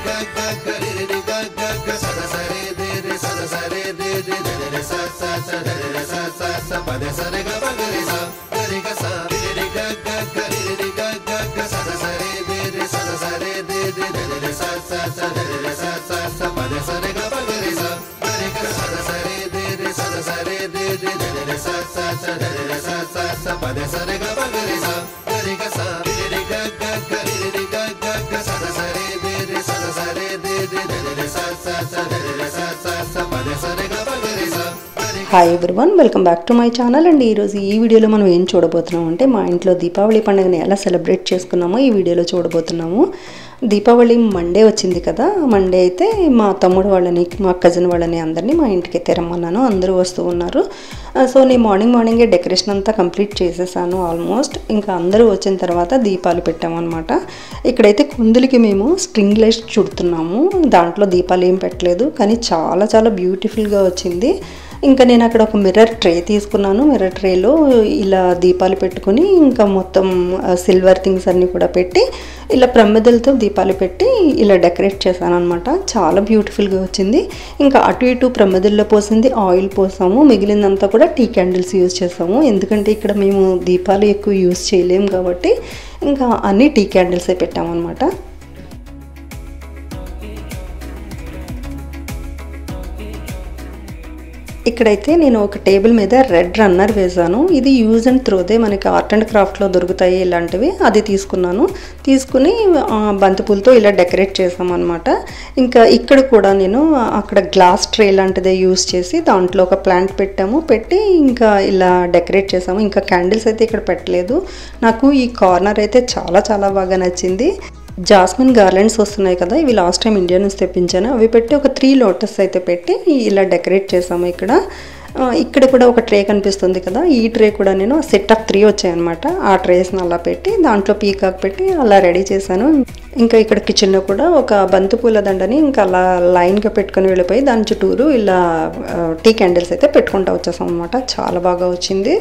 Hi everyone welcome back to my channel and ఈరోజు ఈ వీడియోలో మనం ఏం చూడబోతున్నాం అంటే మా ఇంట్లో దీపావళి పండుగని ఎలా సెలబ్రేట్ చేసుకున్నామో ఈ వీడియోలో చూడబోతున్నాము దీపావళి మండే వచ్చింది కదా మండే అయితే మా తమ్ముడు వాళ్ళని మా కజిన్ వాళ్ళని అందరినీ మా ఇంటికి అయితే రమ్మన్నాను అందరూ వస్తూ ఉన్నారు సో నేను మార్నింగ్ మార్నింగే డెకరేషన్ అంతా కంప్లీట్ చేసేసాను ఆల్మోస్ట్ ఇంకా అందరూ వచ్చిన తర్వాత దీపాలు పెట్టామన్నమాట ఇక్కడైతే కుందులకి మేము స్ట్రింగ్ లైట్స్ చుడుతున్నాము దాంట్లో దీపాలు ఏం పెట్టలేదు కానీ చాలా చాలా బ్యూటిఫుల్గా వచ్చింది ఇంకా నేను అక్కడ ఒక మిర్రర్ ట్రే తీసుకున్నాను మిర్రర్ ట్రేలో ఇలా దీపాలు పెట్టుకుని ఇంకా మొత్తం సిల్వర్ థింగ్స్ అన్నీ కూడా పెట్టి ఇలా ప్రమిదలతో దీపాలు పెట్టి ఇలా డెకరేట్ చేశాను అనమాట చాలా బ్యూటిఫుల్గా వచ్చింది ఇంకా అటు ఇటు ప్రమిదల్లో పోసింది ఆయిల్ పోసాము మిగిలిందంతా కూడా టీ క్యాండిల్స్ యూజ్ చేసాము ఎందుకంటే ఇక్కడ మేము దీపాలు ఎక్కువ యూజ్ చేయలేము కాబట్టి ఇంకా అన్ని టీ క్యాండిల్సే పెట్టామన్నమాట ఇక్కడైతే నేను ఒక టేబుల్ మీద రెడ్ రన్నర్ వేశాను ఇది యూజ్ అండ్ త్రోదే మనకి ఆర్ట్ అండ్ క్రాఫ్ట్లో దొరుకుతాయి ఇలాంటివి అది తీసుకున్నాను తీసుకుని బంతిపూలతో ఇలా డెకరేట్ చేసామన్నమాట ఇంకా ఇక్కడ కూడా నేను అక్కడ గ్లాస్ ట్రే లాంటిదే యూజ్ చేసి దాంట్లో ఒక ప్లాంట్ పెట్టాము పెట్టి ఇంకా ఇలా డెకరేట్ చేసాము ఇంకా క్యాండిల్స్ అయితే ఇక్కడ పెట్టలేదు నాకు ఈ కార్నర్ అయితే చాలా చాలా బాగా నచ్చింది జాస్మిన్ గార్లెండ్స్ వస్తున్నాయి కదా ఇవి లాస్ట్ టైం ఇండియా నుంచి తెప్పించాను అవి పెట్టి ఒక త్రీ లోటస్ అయితే పెట్టి ఇలా డెకరేట్ చేసాము ఇక్కడ ఇక్కడ కూడా ఒక ట్రే కనిపిస్తుంది కదా ఈ ట్రే కూడా నేను సెట్ ఆఫ్ త్రీ వచ్చాయన్నమాట ఆ ట్రేస్ని అలా పెట్టి దాంట్లో పీకాక్ పెట్టి అలా రెడీ చేశాను ఇంకా ఇక్కడ కిచెన్లో కూడా ఒక బంతిపూల దండని ఇంకా అలా లైన్గా పెట్టుకొని వెళ్ళిపోయి దాని చుట్టూరు ఇలా టీ క్యాండిల్స్ అయితే పెట్టుకుంటూ వచ్చేసాం అనమాట చాలా బాగా వచ్చింది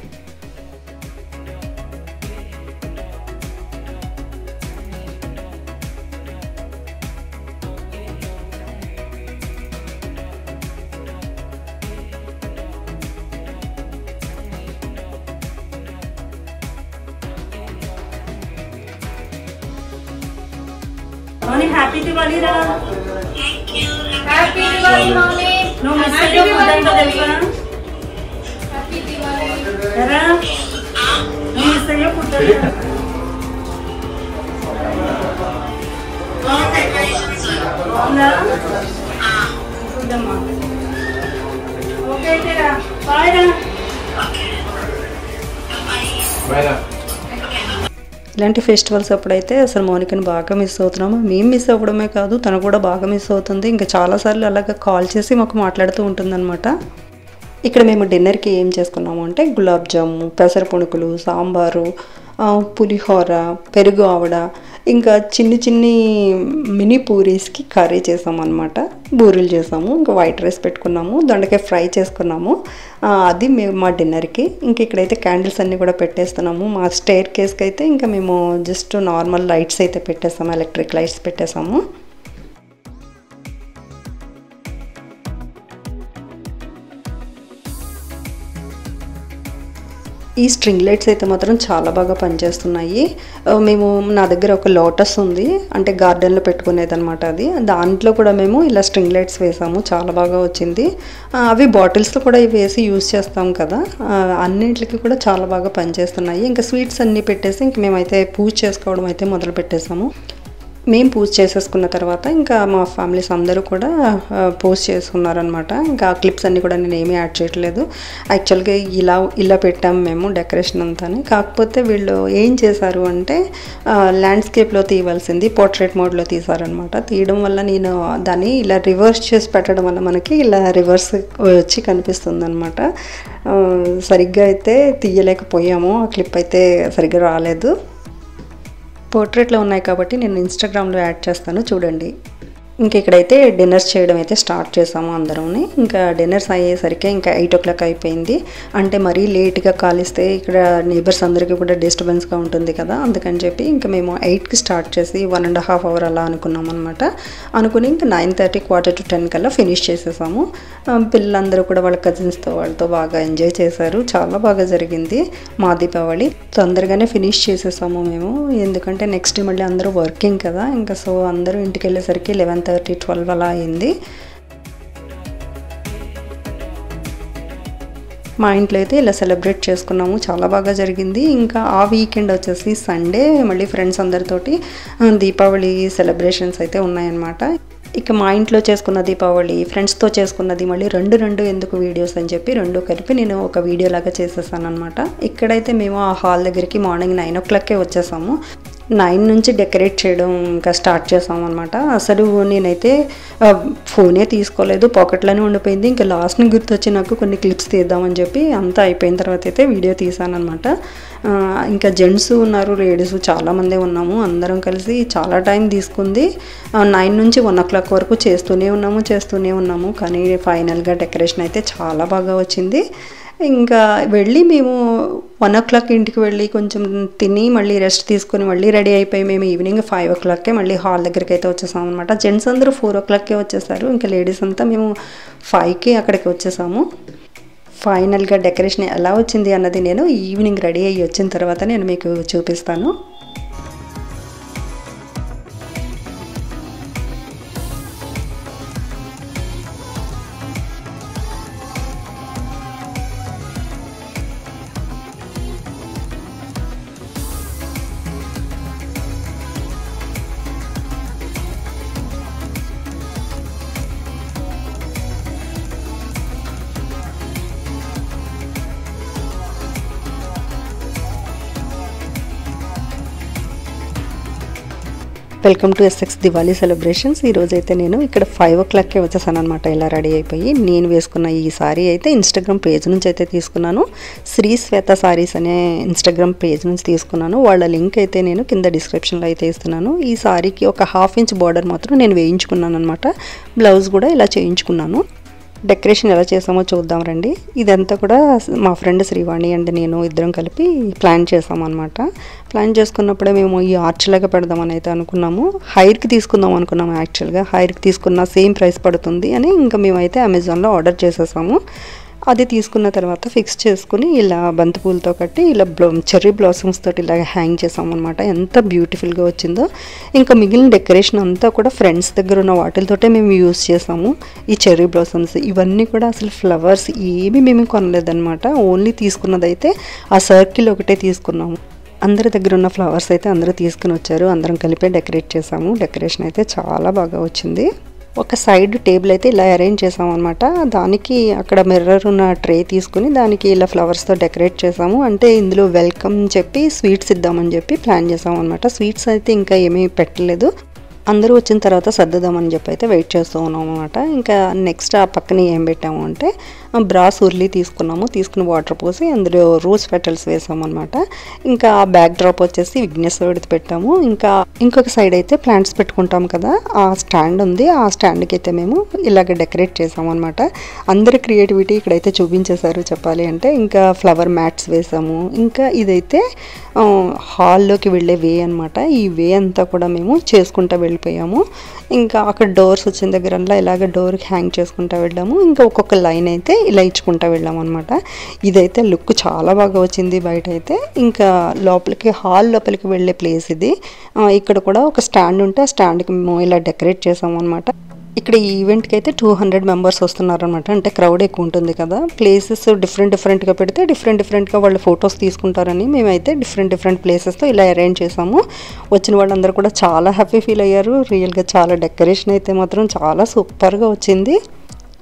మౌని హ్యాపీ దివాలి రా హ్యాపీ దివాళీ మమ్మీ నువ్వు మిస్ అయ్యే ఫుడ్ ఏంటో తెలుసా హ్యాపీ దివాళీ ఎరా నువ్వు మిస్ అయ్యే ఫుడ్ ఏంటో? బాగుందా చూద్దామా ఓకే అయితే రా బాయ్ రా ఇలాంటి ఫెస్టివల్స్ అప్పుడైతే అసలు మౌనికని బాగా మిస్ అవుతున్నాము మేము మిస్ అవ్వడమే కాదు తను కూడా బాగా మిస్ అవుతుంది ఇంకా చాలాసార్లు అలాగ కాల్ చేసి మాకు మాట్లాడుతూ ఉంటుందన్నమాట ఇక్కడ మేము డిన్నర్కి ఏం చేసుకున్నాము అంటే గులాబ్ జాము పెసర పుణుకులు సాంబారు ఆ, పులిహోర పెరుగు ఆవడ ఇంకా చిన్ని చిన్ని మినీ పూరీస్కి కర్రీ చేసామన్నమాట బూరెలు చేసాము ఇంకా వైట్ రైస్ పెట్టుకున్నాము దొండకాయ ఫ్రై చేసుకున్నాము ఆ, అది మేము మా డిన్నర్కి ఇంక ఇక్కడైతే క్యాండిల్స్ అన్నీ కూడా పెట్టేస్తున్నాము మా స్టేర్ కేస్కి అయితే ఇంకా మేము జస్ట్ నార్మల్ లైట్స్ అయితే పెట్టేసాము ఎలక్ట్రిక్ లైట్స్ పెట్టేసాము ఈ స్ట్రింగ్ లైట్స్ అయితే మాత్రం చాలా బాగా పనిచేస్తున్నాయి ఆ, మేము నా దగ్గర ఒక లోటస్ ఉంది అంటే గార్డెన్లో పెట్టుకునేది అనమాట అది దాంట్లో కూడా మేము ఇలా స్ట్రింగ్ లైట్స్ వేసాము చాలా బాగా వచ్చింది ఆ, అవి బాటిల్స్లో కూడా ఇవి వేసి యూస్ చేస్తాం కదా ఆ, అన్నింటికి కూడా చాలా బాగా పనిచేస్తున్నాయి ఇంకా స్వీట్స్ అన్నీ పెట్టేసి ఇంక మేమైతే పూజ చేసుకోవడం అయితే మొదలు పెట్టేసాము మేము పూజ చేసేసుకున్న తర్వాత ఇంకా మా ఫ్యామిలీస్ అందరూ కూడా పోస్ట్ చేసుకున్నారనమాట ఇంకా ఆ క్లిప్స్ అన్నీ కూడా నేను ఏమీ యాడ్ చేయట్లేదు యాక్చువల్గా ఇలా ఇలా పెట్టాం మేము డెకరేషన్ అంతాని కాకపోతే వీళ్ళు ఏం చేశారు అంటే ల్యాండ్స్కేప్లో తీయవలసింది పోర్ట్రేట్ మోడ్లో తీశారనమాట తీయడం వల్ల నేను దాన్ని ఇలా రివర్స్ చేసి పెట్టడం వల్ల మనకి ఇలా రివర్స్ వచ్చి కనిపిస్తుంది అనమాట సరిగ్గా అయితే తీయలేకపోయాము ఆ క్లిప్ అయితే సరిగ్గా రాలేదు పోర్ట్రేట్లో ఉన్నాయి కాబట్టి నేను ఇన్స్టాగ్రామ్లో యాడ్ చేస్తాను చూడండి ఇంక ఇక్కడైతే డిన్నర్స్ చేయడం అయితే స్టార్ట్ చేసాము అందరూని ఇంకా డిన్నర్స్ అయ్యేసరికి ఇంకా ఎయిట్ ఓ క్లాక్ అయిపోయింది అంటే మరీ లేట్గా కాలిస్తే ఇక్కడ నేబర్స్ అందరికీ కూడా డిస్టర్బెన్స్గా ఉంటుంది కదా అందుకని చెప్పి ఇంకా మేము ఎయిట్కి స్టార్ట్ చేసి వన్ అండ్ హాఫ్ అవర్ అలా అనుకున్నాం అనమాట అనుకుని ఇంకా nine thirty quarter to ten కల్లా ఫినిష్ చేసేసాము ఆ, పిల్లలందరూ కూడా వాళ్ళ కజిన్స్తో వాళ్ళతో బాగా ఎంజాయ్ చేశారు చాలా బాగా జరిగింది మా దీపావళి తొందరగానే ఫినిష్ చేసేసాము మేము ఎందుకంటే నెక్స్ట్ మళ్ళీ అందరూ వర్కింగ్ కదా ఇంకా సో అందరూ ఇంటికి వెళ్ళేసరికి లెవెన్ థర్టీ ట్వెల్వ్ అలా అయింది మా ఇంట్లో అయితే ఇలా సెలబ్రేట్ చేసుకున్నాము చాలా బాగా జరిగింది ఇంకా ఆ వీకెండ్ వచ్చేసి సండే మళ్ళీ ఫ్రెండ్స్ అందరితోటి ఆ, దీపావళి సెలబ్రేషన్స్ అయితే ఉన్నాయన్నమాట ఇక మా ఇంట్లో చేసుకున్న దీపావళి ఫ్రెండ్స్తో చేసుకున్నది మళ్ళీ రెండు రెండు ఎందుకు వీడియోస్ అని చెప్పి రెండు కలిపి నేను ఒక వీడియో లాగా చేసేసాను అనమాట ఇక్కడైతే మేము ఆ హాల్ దగ్గరికి మార్నింగ్ నైన్ ఓ క్లాక్కే వచ్చేసాము నైన్ నుంచి డెకరేట్ చేయడం ఇంకా స్టార్ట్ చేసాం అనమాట అసలు నేనైతే ఆ, ఫోనే తీసుకోలేదు పాకెట్లోనే ఉండిపోయింది ఇంకా లాస్ట్ని గుర్తొచ్చి నాకు కొన్ని క్లిప్స్ తీద్దామని చెప్పి అంతా అయిపోయిన తర్వాత అయితే వీడియో తీసాను అనమాట ఇంకా జెంట్స్ ఉన్నారు లేడీస్ చాలామంది ఉన్నాము అందరం కలిసి చాలా టైం తీసుకుంది నైన్ నుంచి వన్ ఓ క్లాక్ వరకు చేస్తూనే ఉన్నాము చేస్తూనే ఉన్నాము కానీ ఫైనల్గా డెకరేషన్ అయితే చాలా బాగా వచ్చింది ఇంకా వెళ్ళి మేము వన్ ఓ క్లాక్ ఇంటికి వెళ్ళి కొంచెం తిని మళ్ళీ రెస్ట్ తీసుకొని మళ్ళీ రెడీ అయిపోయి మేము ఈవినింగ్ ఫైవ్ ఓ క్లాక్కే మళ్ళీ హాల్ దగ్గరికి అయితే వచ్చేసాం అనమాట జెంట్స్ అందరూ ఫోర్ ఓ క్లాక్కే వచ్చేసారు ఇంకా లేడీస్ అంతా మేము ఫైవ్కి అక్కడికి వచ్చేసాము ఫైనల్గా డెకరేషన్ ఎలా వచ్చింది అన్నది నేను ఈవినింగ్ రెడీ అయ్యి వచ్చిన తర్వాత నేను మీకు చూపిస్తాను welcome to SX Diwali celebrations ఈరోజు అయితే నేను ఇక్కడ ఫైవ్ ఓ క్లాక్కే వచ్చేసాను అనమాట ఇలా రెడీ అయిపోయి నేను వేసుకున్న ఈ సారీ అయితే ఇన్స్టాగ్రామ్ పేజ్ నుంచి అయితే తీసుకున్నాను శ్రీ శ్వేత సారీస్ అనే ఇన్స్టాగ్రామ్ పేజ్ నుంచి తీసుకున్నాను వాళ్ళ లింక్ అయితే నేను కింద డిస్క్రిప్షన్లో అయితే ఇస్తున్నాను ఈ సారీకి ఒక హాఫ్ ఇంచ్ బార్డర్ మాత్రం నేను వేయించుకున్నాను అనమాట బ్లౌజ్ కూడా ఇలా చేయించుకున్నాను డెకరేషన్ ఎలా చేసామో చూద్దాం రండి ఇదంతా కూడా మా ఫ్రెండ్ శ్రీవాణి అండ్ నేను ఇద్దరం కలిపి ప్లాన్ చేసాం అనమాట ప్లాన్ చేసుకున్నప్పుడే మేము ఈ ఆర్చ్ లాగా పెడదామని అయితే అనుకున్నాము హైర్కి తీసుకుందాం అనుకున్నాము యాక్చువల్గా హైర్కి తీసుకున్న సేమ్ ప్రైస్ పడుతుంది అని ఇంకా మేమైతే అమెజాన్లో ఆర్డర్ చేసేసాము అది తీసుకున్న తర్వాత ఫిక్స్ చేసుకుని ఇలా బంతిపూలతో కట్టి ఇలా బ్లో చెర్రీ బ్లాసమ్స్ తోటి ఇలా హ్యాంగ్ చేసాం అనమాట ఎంత బ్యూటిఫుల్గా వచ్చిందో ఇంకా మిగిలిన డెకరేషన్ అంతా కూడా ఫ్రెండ్స్ దగ్గర ఉన్న వాటితోటే మేము యూస్ చేసాము ఈ చెర్రీ బ్లాసమ్స్ ఇవన్నీ కూడా అసలు ఫ్లవర్స్ ఏమీ మేము కొనలేదన్నమాట ఓన్లీ తీసుకున్నదైతే ఆ సర్కిల్ ఒకటే తీసుకున్నాము అందరి దగ్గర ఉన్న ఫ్లవర్స్ అయితే అందరూ తీసుకుని వచ్చారు అందరం కలిపే డెకరేట్ చేసాము డెకరేషన్ అయితే చాలా బాగా వచ్చింది ఒక సైడ్ టేబుల్ అయితే ఇలా అరేంజ్ చేసాం అనమాట దానికి అక్కడ మిర్రర్ ఉన్న ట్రే తీసుకుని దానికి ఇలా ఫ్లవర్స్తో డెకరేట్ చేసాము అంటే ఇందులో వెల్కమ్ చెప్పి స్వీట్స్ ఇద్దామని చెప్పి ప్లాన్ చేసాం అనమాట స్వీట్స్ అయితే ఇంకా ఏమీ పెట్టలేదు అందరూ వచ్చిన తర్వాత సర్దుదామని చెప్పి అయితే వెయిట్ చేస్తూ ఉన్నాం అనమాట ఇంకా నెక్స్ట్ ఆ పక్కన ఏం పెట్టాము అంటే బ్రాస్ ఉర్లీ తీసుకున్నాము తీసుకుని వాటర్ పోసి అందులో రోజ్ పెటల్స్ వేసాము అనమాట ఇంకా ఆ బ్యాక్ డ్రాప్ వచ్చేసి విఘ్నేశ్వరుడిది పెట్టాము ఇంకా ఇంకొక సైడ్ అయితే ప్లాంట్స్ పెట్టుకుంటాం కదా ఆ స్టాండ్ ఉంది ఆ స్టాండ్కి అయితే మేము ఇలాగ డెకరేట్ చేసాము అనమాట అందరి క్రియేటివిటీ ఇక్కడైతే చూపించేశారు చెప్పాలి అంటే ఇంకా ఫ్లవర్ మ్యాట్స్ వేసాము ఇంకా ఇదైతే ఆ, హాల్లోకి వెళ్ళే వే అనమాట ఈ వే అంతా కూడా మేము చేసుకుంటూ వెళ్ళిపోయాము ఇంకా అక్కడ డోర్స్ వచ్చిన దగ్గరల్లా ఇలాగ డోర్కి హ్యాంగ్ చేసుకుంటూ వెళ్ళాము ఇంకా ఒక్కొక్క లైన్ అయితే ఇలా ఇచ్చుకుంటూ వెళ్ళాము అనమాట ఇదైతే లుక్ చాలా బాగా వచ్చింది బయట అయితే ఇంకా లోపలికి హాల్ లోపలికి వెళ్ళే ప్లేస్ ఇది ఆ, ఇక్కడ కూడా ఒక స్టాండ్ ఉంటే ఆ స్టాండ్కి మేము ఇలా డెకరేట్ చేసాము అనమాట ఇక్కడ ఈ ఈవెంట్కి అయితే టూ హండ్రెడ్ మెంబర్స్ వస్తున్నారు అనమాట అంటే క్రౌడ్ ఎక్కువ ఉంటుంది కదా ప్లేసెస్ డిఫరెంట్ డిఫరెంట్గా పెడితే డిఫరెంట్ డిఫరెంట్గా వాళ్ళు ఫొటోస్ తీసుకుంటారని మేమైతే డిఫరెంట్ డిఫరెంట్ ప్లేసెస్తో ఇలా అరేంజ్ చేసాము వచ్చిన వాళ్ళందరూ కూడా చాలా హ్యాపీ ఫీల్ అయ్యారు రియల్గా చాలా డెకరేషన్ అయితే మాత్రం చాలా సూపర్గా వచ్చింది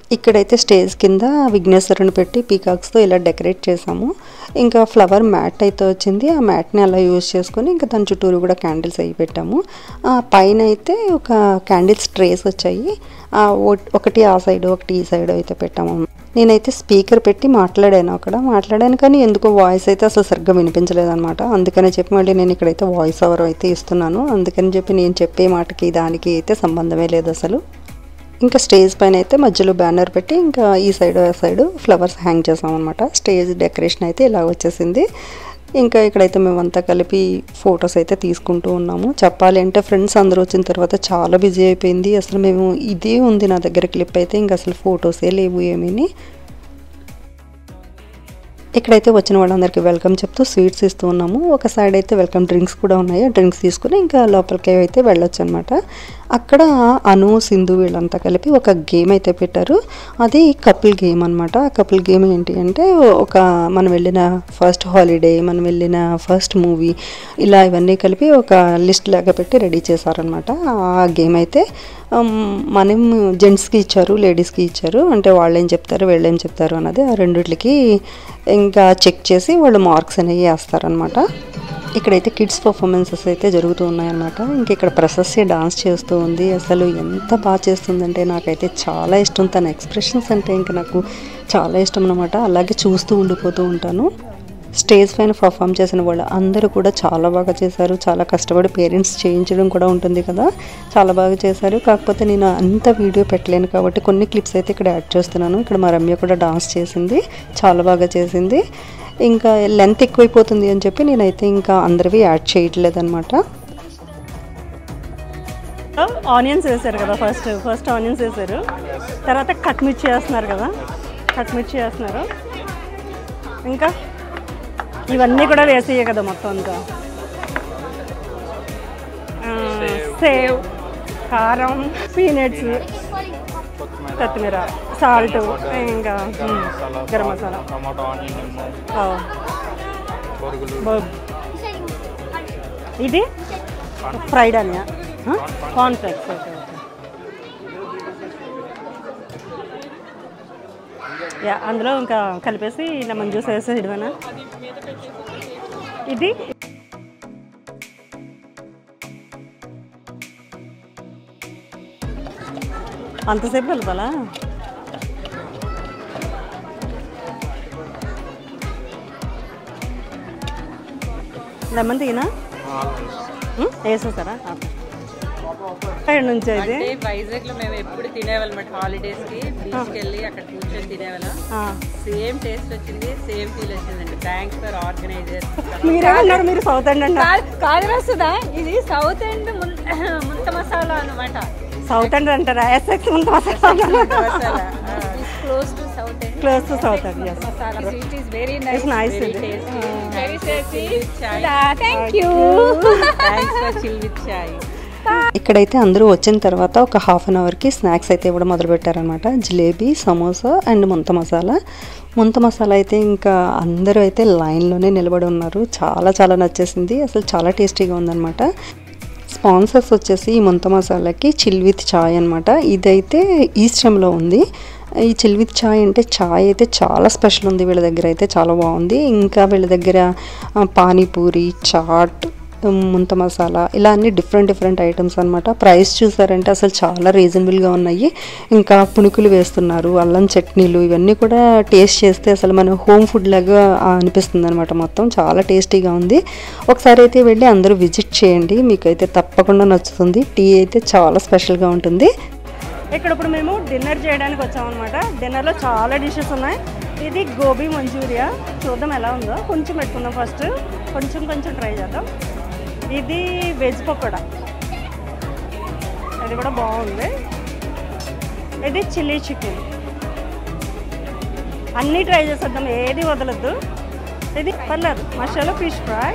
ఇక్కడైతే స్టేజ్ కింద విఘ్నేశ్వరుని పెట్టి పీకాక్స్తో ఇలా డెకరేట్ చేసాము ఇంకా ఫ్లవర్ మ్యాట్ అయితే వచ్చింది ఆ మ్యాట్ని అలా యూజ్ చేసుకొని ఇంకా దాని చుట్టూరు కూడా క్యాండిల్స్ అవి పెట్టాము ఆ పైన అయితే ఒక క్యాండిల్స్ ట్రేస్ వచ్చాయి ఆ ఓ- ఒకటి ఆ సైడ్ ఒకటి ఈ సైడ్ అయితే పెట్టాము నేనైతే స్పీకర్ పెట్టి మాట్లాడాను అక్కడ మాట్లాడాను కానీ ఎందుకో వాయిస్ అయితే అసలు సరిగ్గా వినిపించలేదన్నమాట అందుకని చెప్పి మళ్ళీ నేను ఇక్కడైతే వాయిస్ ఓవర్ అయితే ఇస్తున్నాను అందుకని చెప్పి నేను చెప్పే మాటకి దానికి అయితే సంబంధమే లేదు అసలు ఇంకా స్టేజ్ పైన అయితే మధ్యలో బ్యానర్ పెట్టి ఇంకా ఈ సైడ్ ఆ సైడ్ ఫ్లవర్స్ హ్యాంగ్ చేసాం అనమాట స్టేజ్ డెకరేషన్ అయితే ఇలా వచ్చేసింది ఇంకా ఇక్కడైతే మేమంతా కలిపి ఫొటోస్ అయితే తీసుకుంటూ ఉన్నాము చెప్పాలి అంటే ఫ్రెండ్స్ అందరూ వచ్చిన తర్వాత చాలా బిజీ అయిపోయింది అసలు మేము ఇదే ఉంది నా దగ్గర క్లిప్ అయితే ఇంకా అసలు ఫొటోసే లేవు ఏమీని ఇక్కడైతే వచ్చిన వాళ్ళందరికీ వెల్కమ్ చెప్తూ స్వీట్స్ ఇస్తూ ఉన్నాము ఒక సైడ్ అయితే వెల్కమ్ డ్రింక్స్ కూడా ఉన్నాయి ఆ డ్రింక్స్ తీసుకుని ఇంకా లోపలికి అయితే వెళ్ళొచ్చు అనమాట అక్కడ అను సింధు వీళ్ళంతా కలిపి ఒక గేమ్ అయితే పెట్టారు అది కపుల్ గేమ్ అనమాట ఆ కపుల్ గేమ్ ఏంటి అంటే ఒక మనం వెళ్ళిన ఫస్ట్ హాలిడే మనం వెళ్ళిన ఫస్ట్ మూవీ ఇలా ఇవన్నీ కలిపి ఒక లిస్ట్ లాగా పెట్టి రెడీ చేశారనమాట ఆ గేమ్ అయితే ఉమ్, మనం జెంట్స్కి ఇచ్చారు లేడీస్కి ఇచ్చారు అంటే వాళ్ళు ఏం చెప్తారు వీళ్ళు ఏం చెప్తారు అన్నది ఆ రెండిట్లకి ఇంకా చెక్ చేసి వాళ్ళు మార్క్స్ అనేవి వేస్తారనమాట ఇక్కడైతే కిడ్స్ పర్ఫార్మెన్సెస్ అయితే జరుగుతూ ఉన్నాయన్నమాట ఇంక ఇక్కడ ప్రశస్య డాన్స్ చేస్తూ ఉంది అసలు ఎంత బాగా చేస్తుందంటే నాకైతే చాలా ఇష్టం తన ఎక్స్ప్రెషన్స్ అంటే ఇంకా నాకు చాలా ఇష్టం అనమాట అలాగే చూస్తూ ఉండిపోతూ ఉంటాను స్టేజ్ పైన పర్ఫామ్ చేసిన వాళ్ళు అందరూ కూడా చాలా బాగా చేశారు చాలా కష్టపడి పేరెంట్స్ చేయించడం కూడా ఉంటుంది కదా చాలా బాగా చేశారు కాకపోతే నేను అంత వీడియో పెట్టలేను కాబట్టి కొన్ని క్లిప్స్ అయితే ఇక్కడ యాడ్ చేస్తున్నాను ఇక్కడ మా రమ్య కూడా డాన్స్ చేసింది చాలా బాగా చేసింది ఇంకా లెంత్ ఎక్కువైపోతుంది అని చెప్పి నేనైతే ఇంకా అందరివి యాడ్ చేయట్లేదు అనమాట ఆనియన్స్ వేసారు కదా ఫస్ట్ ఫస్ట్ ఆనియన్స్ వేసారు తర్వాత కట్ మిర్చి వేస్తున్నారు కదా కట్ మిర్చి వేస్తున్నారు ఇంకా ఇవన్నీ కూడా వేసేయే కదా మొత్తం అంతా ఆ, సేవ్ కారం పీనట్స్ కొత్తిమీర సాల్ట్ ఇంకా um, garam masala tomato onion ఆ. బ- ఇది ఫ్రైడ్ అనియా corn flakes okay okay ya అందులో ఇంకా కలిపేసి లెమన్ జ్యూస్ వేసేయడమేనా ఇది అంతసేపు కలపాలా లెమన్ తీనా ఉం? వేసేస్తారా ఇక్కడ నుంచి అయితే అంటే వైజాగ్ లో మేము ఎప్పుడు తినేవాళ్ళం హాలిడేస్ కి బీచ్ కి వెళ్ళి అక్కడ కూర్చొని తినేవాళ్ళం ఆ. సేమ్ టేస్ట్ వచ్చింది సేమ్ ఫీల్ వచ్చిందండి థ్యాంక్స్ ఫర్ ఆర్గనైజర్ మీరేమన్నారు మీరు సౌత్ అండ్ అన్నారు కాదు వస్తుందా ఇది సౌత్ అండ్ ముంత మసాలా అనమాట సౌత్ అండ్ అంటారా ఎస్ఎక్స్ ముందు masala close to south and close to south and S masala it is very It's nice, very is it? Tasty very tasty thank you thanks for chill with chai ఇక్కడైతే అందరూ వచ్చిన తర్వాత ఒక half an అవర్కి snacks అయితే ఇవ్వడం మొదలుపెట్టారనమాట jalebi samosa and ముంత మసాలా ముంత మసాలా అయితే ఇంకా అందరూ అయితే లైన్లోనే నిలబడి ఉన్నారు చాలా చాలా నచ్చేసింది అసలు చాలా టేస్టీగా ఉందన్నమాట స్పాన్సర్స్ వచ్చేసి ఈ ముంత మసాలాకి చిల్ విత్ చాయ్ అనమాట ఇదైతే ఈస్టంలో ఉంది ఈ చిల్ విత్ చాయ్ అంటే చాయ్ అయితే చాలా స్పెషల్ ఉంది వీళ్ళ దగ్గర అయితే చాలా బాగుంది ఇంకా వీళ్ళ దగ్గర ఆ, పానీపూరి చాట్ ముంత మసాలా ఇలా అన్ని డిఫరెంట్ డిఫరెంట్ ఐటమ్స్ అనమాట ప్రైస్ చూసారంటే అసలు చాలా రీజనబుల్గా ఉన్నాయి ఇంకా పునుకులు వేస్తున్నారు అల్లం చట్నీలు ఇవన్నీ కూడా టేస్ట్ చేస్తే అసలు మన హోమ్ ఫుడ్ లాగా అనిపిస్తుంది అనమాట మొత్తం చాలా టేస్టీగా ఉంది ఒకసారి అయితే వెళ్ళి అందరూ విజిట్ చేయండి మీకు అయితే తప్పకుండా నచ్చుతుంది టీ అయితే చాలా స్పెషల్గా ఉంటుంది ఇక్కడ ఇప్పుడు మేము డిన్నర్ చేయడానికి వచ్చామన్నమాట డిన్నర్లో చాలా డిషెస్ ఉన్నాయి ఇది గోబీ మంచూరియా చూద్దాం ఎలా ఉందో కొంచెం పెట్టుకుందాం ఫస్ట్ కొంచెం కొంచెం ట్రై చేద్దాం ఇది వెజ్ పకోడా అది కూడా బాగుంది ఇది చిల్లీ చికెన్ అన్నీ ట్రై చేసేద్దాం ఏది వదలొద్దు ఇది పర్లేదు మసాలా ఫిష్ ఫ్రై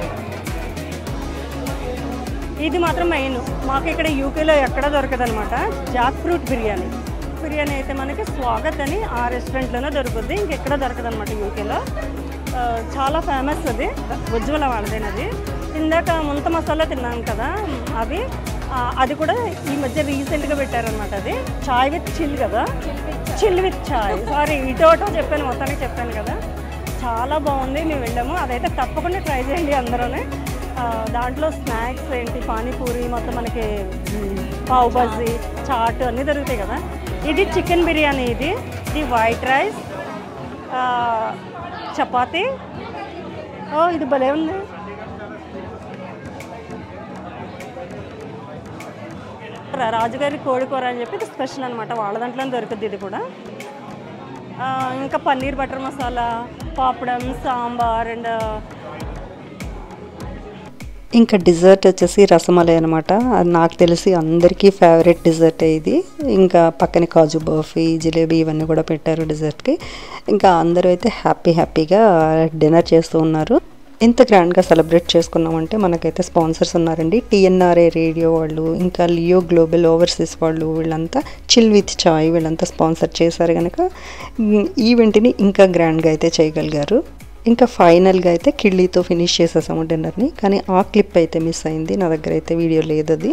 ఇది మాత్రం మెయిన్ మాకు ఇక్కడ యూకేలో ఎక్కడ దొరకదు అనమాట జాక్ ఫ్రూట్ బిర్యానీ బిర్యానీ అయితే మనకి స్వాగత్ అని ఆ రెస్టారెంట్లోనే దొరుకుద్ది ఇంకెక్కడ దొరకదు అనమాట యూకేలో ఆ, చాలా ఫేమస్ అది ఉజ్వల వాళ్ళదేనది ఇందాక ముంత మసాలా తిన్నాం కదా అవి ఆ, అది కూడా ఈ మధ్య రీసెంట్గా పెట్టారనమాట అది చాయ్ విత్ చిల్ కదా చిల్ విత్ చాయ్ సారీ ఇటో అటో చెప్పాను మొత్తానికి చెప్పాను కదా చాలా బాగుంది మేము వెళ్ళాము అదైతే తప్పకుండా ట్రై చేయండి అందరూనే ఆ, దాంట్లో స్నాక్స్ ఏంటి పానీపూరి మొత్తం మనకి మ్, పావు బజ్జీ చాట్ అన్నీ దొరుకుతాయి కదా ఇది చికెన్ బిర్యానీ ఇది ఇది వైట్ రైస్ ఆ, చపాతీ ఓ ఇది భలే ఉంది రా- రాజుగారి కోడికూర అని చెప్పి ఇది స్పెషల్ అనమాట వాళ్ళ దాంట్లోనే దొరుకుద్ది ఇది కూడా ఆ, ఇంకా పన్నీర్ బటర్ మసాలా పాపడం సాంబార్ అండ్ ఇంకా డిజర్ట్ వచ్చేసి రసమలై అనమాట అది నాకు తెలిసి అందరికీ ఫేవరెట్ డిజర్ట్ ఇది ఇంకా పక్కన కాజు బర్ఫీ జిలేబీ ఇవన్నీ కూడా పెట్టారు డిజర్ట్కి ఇంకా అందరూ అయితే హ్యాపీ హ్యాపీగా డిన్నర్ చేస్తూ ఉన్నారు ఇంత గ్రాండ్గా సెలబ్రేట్ చేసుకున్నామంటే మనకైతే స్పాన్సర్స్ ఉన్నారండి టీఎన్ఆర్ఏ రేడియో వాళ్ళు ఇంకా లియో గ్లోబల్ ఓవర్సీస్ వాళ్ళు వీళ్ళంతా చిల్ విత్ చాయ్ వీళ్ళంతా స్పాన్సర్ చేశారు కనుక ఉమ్, ఈవెంట్ని ఇంకా గ్రాండ్గా అయితే చేయగలిగారు ఇంకా ఫైనల్గా అయితే కిళ్ళీతో ఫినిష్ చేసేసాము డిన్నర్ని కానీ ఆ క్లిప్ అయితే మిస్ అయింది నా దగ్గర అయితే వీడియో లేదు అది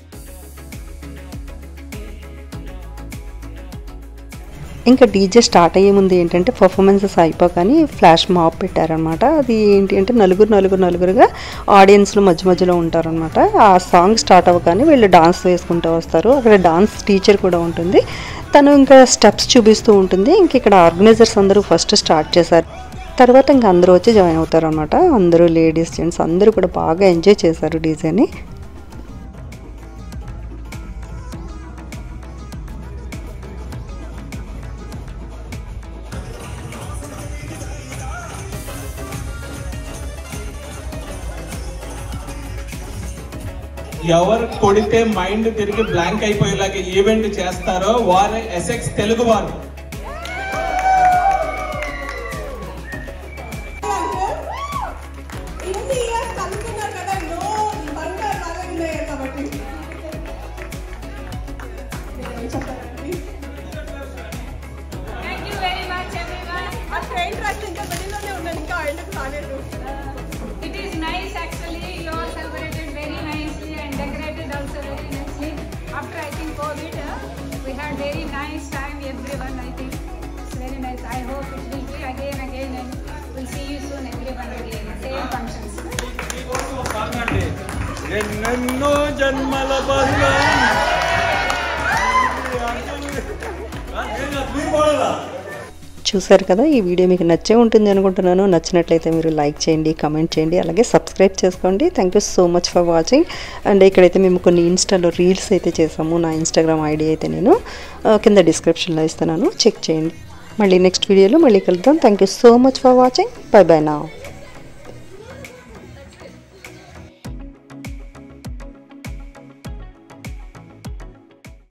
ఇంకా డీజే స్టార్ట్ అయ్యే ముందు ఏంటంటే పర్ఫార్మెన్సెస్ అయిపోకని ఫ్లాష్ మాప్ పెట్టారనమాట అది ఏంటి అంటే నలుగురు నలుగురు నలుగురుగా ఆడియన్స్లో మధ్య మధ్యలో ఉంటారనమాట ఆ సాంగ్ స్టార్ట్ అవ్వగానే వీళ్ళు డాన్స్ వేసుకుంటూ వస్తారు అక్కడ డాన్స్ టీచర్ కూడా ఉంటుంది తను ఇంకా స్టెప్స్ చూపిస్తూ ఉంటుంది ఇంక ఇక్కడ ఆర్గనైజర్స్ అందరూ ఫస్ట్ స్టార్ట్ చేశారు తర్వాత ఇంకా అందరూ వచ్చి జాయిన్ అవుతారు అనమాట అందరూ లేడీస్ జెంట్స్ అందరూ కూడా బాగా ఎంజాయ్ చేశారు డీజేని ఎవరు కొడితే మైండ్ తిరిగి బ్లాంక్ అయిపోయేలాగా ఈవెంట్ చేస్తారో వారే ఎస్ఎక్స్ తెలుగు వారు ఇన్ని ఇయర్స్ అనుకున్నారు కదా నో బంగారు బాగానే కాబట్టి నేనేం చెప్పాలండి Thank you very much, everyone. ఆ ట్రైన్ ట్రాక్ ఇంకా వెళ్ళిలోనే ఉన్నాను ఇంకా ఎందుకు రాలేదు It is nice actually. You all celebrated very nicely and decorated also very nicely. After I think COVID, uh, we had very nice time. Everyone, I think it's very nice. I hope it will be again, again, and we'll see you soon, everyone again. Same functions. ఎన్నెన్నో జన్మల బంధం చూశారు కదా ఈ video మీకు నచ్చే ఉంటుంది అనుకుంటున్నాను నచ్చినట్లయితే మీరు లైక్ చేయండి కమెంట్ చేయండి అలాగే సబ్స్క్రైబ్ చేసుకోండి thank you so much for watching and ఇక్కడైతే మేము కొన్ని ఇన్స్టాలో రీల్స్ అయితే చేసాము నా ఇన్స్టాగ్రామ్ ఐడి అయితే నేను ఆ, కింద డిస్క్రిప్షన్లో ఇస్తున్నాను చెక్ చేయండి మళ్ళీ నెక్స్ట్ వీడియోలో మళ్ళీ కలుద్దాం thank you so much for watching bye bye నా